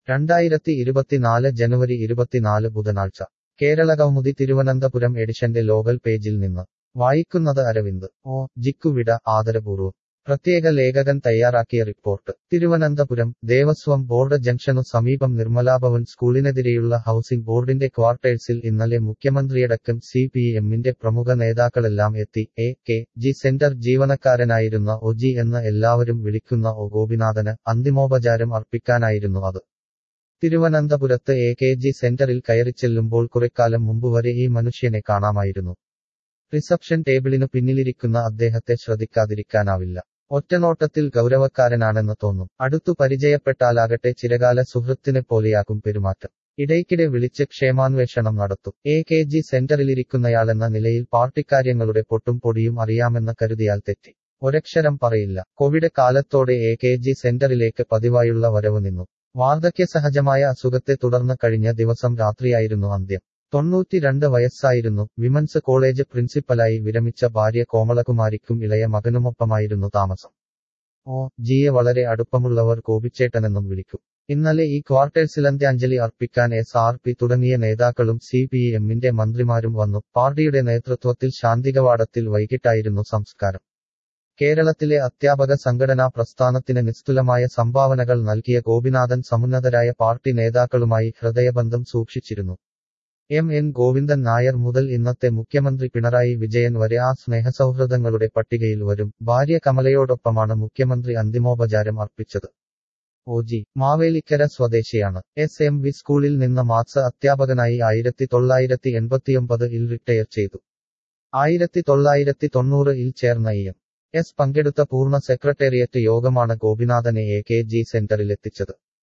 രണ്ടായിരത്തി ഇരുപത്തിനാല് ജനുവരി ഇരുപത്തിനാല് ബുധനാഴ്ച കേരള കൗമുദി തിരുവനന്തപുരം എഡിഷന്റെ ലോകൽ പേജിൽ നിന്ന് വായിക്കുന്നത് അരവിന്ദ് ഓ ജിക്കുവിട ആദരപൂർവ്വം പ്രത്യേക ലേഖകൻ തയ്യാറാക്കിയ റിപ്പോർട്ട് തിരുവനന്തപുരം ദേവസ്വം ബോർഡ് ജംഗ്ഷനു സമീപം നിർമ്മലാഭവൻ സ്കൂളിനെതിരെയുള്ള ഹൌസിംഗ് ബോർഡിന്റെ ക്വാർട്ടേഴ്സിൽ ഇന്നലെ മുഖ്യമന്ത്രിയടക്കം സി പി എമ്മിന്റെ പ്രമുഖ നേതാക്കളെല്ലാം എത്തി എ കെ ജി സെന്റർ ജീവനക്കാരനായിരുന്ന ഒജി എന്ന് എല്ലാവരും വിളിക്കുന്ന ഒ ഗോപിനാഥന് അന്തിമോപചാരം അർപ്പിക്കാനായിരുന്നു അത് തിരുവനന്തപുരത്ത് എ കെ ജി സെന്ററിൽ കയറിച്ചെല്ലുമ്പോൾ കുറെക്കാലം മുമ്പുവരെ ഈ മനുഷ്യനെ കാണാമായിരുന്നു റിസപ്ഷൻ ടേബിളിനു പിന്നിലിരിക്കുന്ന അദ്ദേഹത്തെ ശ്രദ്ധിക്കാതിരിക്കാനാവില്ല ഒറ്റനോട്ടത്തിൽ ഗൗരവക്കാരനാണെന്ന് തോന്നും അടുത്തു പരിചയപ്പെട്ടാലാകട്ടെ ചിരകാല സുഹൃത്തിനെ പോലെയാകും പെരുമാറ്റം ഇടയ്ക്കിടെ വിളിച്ച് ക്ഷേമാന്വേഷണം നടത്തും എ കെ ജി സെന്ററിലിരിക്കുന്നയാളെന്ന നിലയിൽ പാർട്ടിക്കാര്യങ്ങളുടെ പൊട്ടും പൊടിയും അറിയാമെന്ന് കരുതിയാൽ തെറ്റി ഒരക്ഷരം പറയില്ല കോവിഡ് കാലത്തോടെ എ കെ ജി സെന്ററിലേക്ക് പതിവായുള്ള വരവ് നിന്നു വാർദ്ധക്യസഹജമായ അസുഖത്തെ തുടർന്ന് കഴിഞ്ഞ ദിവസം രാത്രിയായിരുന്നു അന്ത്യം തൊണ്ണൂറ്റിരണ്ട് വയസ്സായിരുന്നു വിമൻസ് കോളേജ് പ്രിൻസിപ്പലായി വിരമിച്ച ഭാര്യ കോമളകുമാരിക്കും ഇളയ മകനുമൊപ്പമായിരുന്നു താമസം ഓ ജിയെ വളരെ അടുപ്പമുള്ളവർ കോപിച്ചേട്ടനെന്നും വിളിക്കും ഇന്നലെ ഈ ക്വാർട്ടേഴ്സിൽ അന്ത്യാഞ്ജലി അർപ്പിക്കാൻ എസ് ആർ പി തുടങ്ങിയ നേതാക്കളും സി പി എമ്മിന്റെ മന്ത്രിമാരും വന്നു പാർട്ടിയുടെ നേതൃത്വത്തിൽ ശാന്തികവാടത്തിൽ വൈകിട്ടായിരുന്നു സംസ്കാരം കേരളത്തിലെ അധ്യാപക സംഘടനാ പ്രസ്ഥാനത്തിന് നിസ്തുലമായ സംഭാവനകൾ നൽകിയ ഗോപിനാഥൻ സമുന്നതരായ പാർട്ടി നേതാക്കളുമായി ഹൃദയബന്ധം സൂക്ഷിച്ചിരുന്നു എം എൻ ഗോവിന്ദൻ നായർ മുതൽ ഇന്നത്തെ മുഖ്യമന്ത്രി പിണറായി വിജയൻ വരെ ആ സ്നേഹസൗഹൃദങ്ങളുടെ പട്ടികയിൽ വരും ഭാര്യ കമലയോടൊപ്പമാണ് മുഖ്യമന്ത്രി അന്തിമോപചാരം അർപ്പിച്ചത് ഒജി മാവേലിക്കര സ്വദേശിയാണ് എസ് എം വി സ്കൂളിൽ നിന്ന് മാത്സ് അധ്യാപകനായി ആയിരത്തി തൊള്ളായിരത്തി എൺപത്തിയൊമ്പത് ഇൽ റിട്ടയർ ചെയ്തു ആയിരത്തി തൊള്ളായിരത്തി തൊണ്ണൂറ് ഇൽ ചേർന്ന ഇ എം എസ് പങ്കെടുത്ത പൂർണ്ണ സെക്രട്ടേറിയറ്റ് യോഗമാണ് ഗോപിനാഥനെ എ കെ ജി സെന്ററിലെത്തിച്ചത്